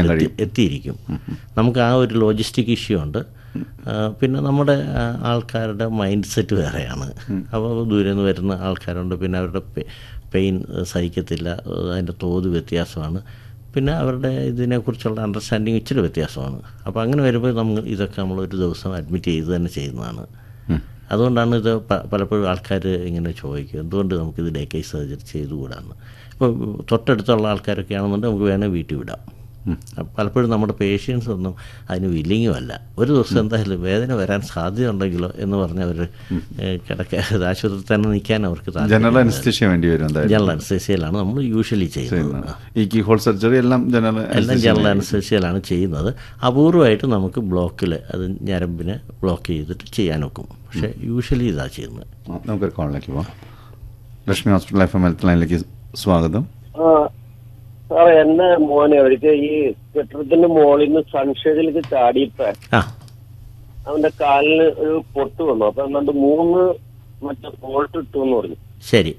കഴിയും എത്തിയിരിക്കും നമുക്ക് ആ ഒരു ലോജിസ്റ്റിക് ഇഷ്യൂ ഉണ്ട് ആ, പിന്നെ നമ്മുടെ ആ, ആൾക്കാരുടെ മൈൻഡ് സെറ്റ് വേറെയാണ് അപ്പോൾ ദൂരെ നിന്ന് വരുന്ന ആൾക്കാരുണ്ട് പിന്നെ അവരുടെ പെയിൻ സഹിക്കത്തില്ല അതിൻ്റെ തോത് വ്യത്യാസമാണ് പിന്നെ അവരുടെ ഇതിനെക്കുറിച്ചുള്ള അണ്ടർസ്റ്റാൻഡിങ് ഇച്ചിരി വ്യത്യാസമാണ് അപ്പോൾ അങ്ങനെ വരുമ്പോൾ നമ്മൾ ഇതൊക്കെ നമ്മൾ ഒരു ദിവസം അഡ്മിറ്റ് ചെയ്ത് തന്നെ ചെയ്യുന്നതാണ് അതുകൊണ്ടാണ് ഇത് പ- പലപ്പോഴും ആൾക്കാർ ഇങ്ങനെ ചോദിക്കും എന്തുകൊണ്ട് നമുക്കിത് ഡേ കേസ് സർജറി ചെയ്തുകൂടാന്ന് ഇപ്പോൾ തൊട്ടടുത്തുള്ള ആൾക്കാരൊക്കെ ആണെന്നുണ്ടെങ്കിൽ നമുക്ക് വേണേൽ വീട്ടിൽ വിടാം അപ്പം പലപ്പോഴും നമ്മുടെ പേഷ്യൻസ് ഒന്നും അതിന് വില്ലിങ്ങും അല്ല ഒരു ദിവസം എന്തായാലും വേദന വരാൻ സാധ്യതയുണ്ടെങ്കിലോ എന്ന് പറഞ്ഞ് അവർ കിടക്ക ആശുപത്രിയിൽ തന്നെ നിൽക്കാൻ അവർക്ക് ജനറൽ താല്പര്യം അനസ്തേഷ്യ വേണ്ടി വരും എന്തായാലും ജനറൽ അനസ്തേഷ്യയിലാണ് നമ്മൾ യൂഷ്വലി ചെയ്യുന്നത് ഈ കീ ഹോൾ സർജറി എല്ലാം ജനറൽ എല്ലാം ജനറൽ അനസ്തേഷ്യയിലാണ് ചെയ്യുന്നത് അപൂർവമായിട്ട് നമുക്ക് ബ്ലോക്കിൽ അത് ഞരമ്പിനെ ബ്ലോക്ക് ചെയ്തിട്ട് ചെയ്യാനൊക്കും പക്ഷേ യൂഷ്വലി ഇതാ ചെയ്യുന്നത് ആ, നമുക്കൊരു കോളിലേക്ക് പോവാം Lakshmi hospital F M health ലൈനിലേക്ക് സ്വാഗതം ആ സാറേ എന്റെ മോനെ ഒരിക്കൽ ഈ കെട്ടിടത്തിന്റെ മുകളിൽ നിന്ന് സൺഷെയ്ഡിലേക്ക് ചാടിയപ്പോ ആ അവന്റെ കാലിന് ഒരു പൊട്ട് വന്നു അപ്പൊ എന്നിട്ട് മൂന്ന് മറ്റേ ബോൾട്ട് ഇട്ടു എന്ന് പറഞ്ഞു ശരി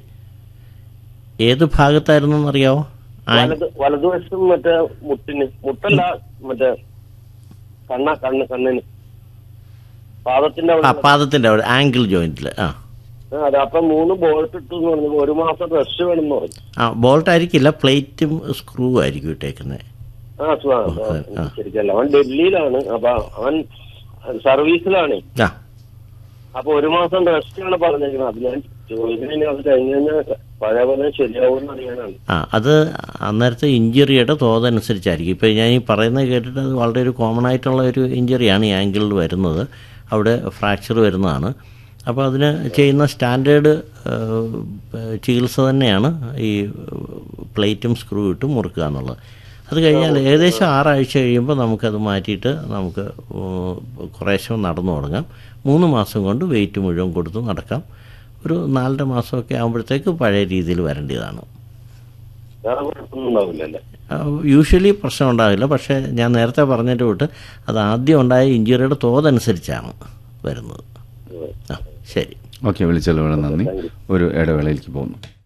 ഏത് ഭാഗത്തായിരുന്നു എന്നറിയാവോ ആ വലത് വലതുവശം മറ്റേ മുട്ടിന് മുട്ടല്ല മറ്റേ കണ്ണ കണ്ണ് കണ്ണിന് പാദത്തിന്റെ ആ അവിടെ പാദത്തിൻ്റെ അവിടെ ആംഗിൾ ജോയിന്റിൽ ആ ആ, അതെ അപ്പൊ മൂന്ന് ബോൾട്ട് ഇട്ടു എന്ന് പറഞ്ഞു ഒരു മാസം റെസ്റ്റ് വേണമെന്ന് പറഞ്ഞു ആ ബോൾട്ട് ആയിരിക്കില്ല പ്ലേറ്റും സ്ക്രൂ ആയിരിക്കും ഇട്ടേക്കുന്നത് ആ സു- ആ, ആ, ശരിക്കല്ല അവൻ ഡൽഹിയിലാണ് അപ്പൊ അവൻ സർവീസിലാണ് ആ അപ്പൊ ഒരു മാസം റെസ്റ്റ് ആണ് പറഞ്ഞേക്കുന്നത് അത് ഞാൻ ചോദിക്കുന്നതിന് അത് കഴിഞ്ഞ് കഴിഞ്ഞാൽ പഴയ പോലെ ശരിയാവും അറിയാനാണ് ആ അത് അന്നേരത്തെ ഇഞ്ചുറിയുടെ തോതനുസരിച്ചായിരിക്കും ഇപ്പോൾ ഞാൻ ഈ പറയുന്നത് കേട്ടിട്ട് അത് വളരെ ഒരു കോമൺ ആയിട്ടുള്ള ഒരു ഇഞ്ചുറിയാണ് ഈ ആംഗിളിൽ വരുന്നത് അവിടെ ഫ്രാക്ചർ വരുന്നതാണ് അപ്പോൾ അതിന് ചെയ്യുന്ന സ്റ്റാൻഡേർഡ് ചികിത്സ തന്നെയാണ് ഈ പ്ലേറ്റും സ്ക്രൂ ഇട്ടും മുറുക്കുക എന്നുള്ളത് അത് കഴിഞ്ഞാൽ ഏകദേശം ആറാഴ്ച കഴിയുമ്പോൾ നമുക്കത് മാറ്റിയിട്ട് നമുക്ക് ഉം, കുറേശ്ശെ നടന്നു തുടങ്ങാം മൂന്ന് മാസം കൊണ്ട് വെയിറ്റ് മുഴുവൻ കൊടുത്ത് നടക്കാം ഒരു നാലര മാസമൊക്കെ ആകുമ്പോഴത്തേക്ക് പഴയ രീതിയിൽ വരേണ്ടതാണ് വേറെ കുഴപ്പമൊന്നും ഉണ്ടാവില്ലല്ലേ യൂഷ്വലി പ്രശ്നം ഉണ്ടാവില്ല പക്ഷേ ഞാൻ നേരത്തെ പറഞ്ഞതിൻ്റെ കൂട്ട് അത് ആദ്യം ഉണ്ടായ ഇഞ്ചുറിയുടെ തോതനുസരിച്ചാണ് വരുന്നത് ആ ശരി ഓക്കെ വിളിച്ചല്ലോ നന്ദി ഒരു ഇടവേളയിലേക്ക് പോകുന്നു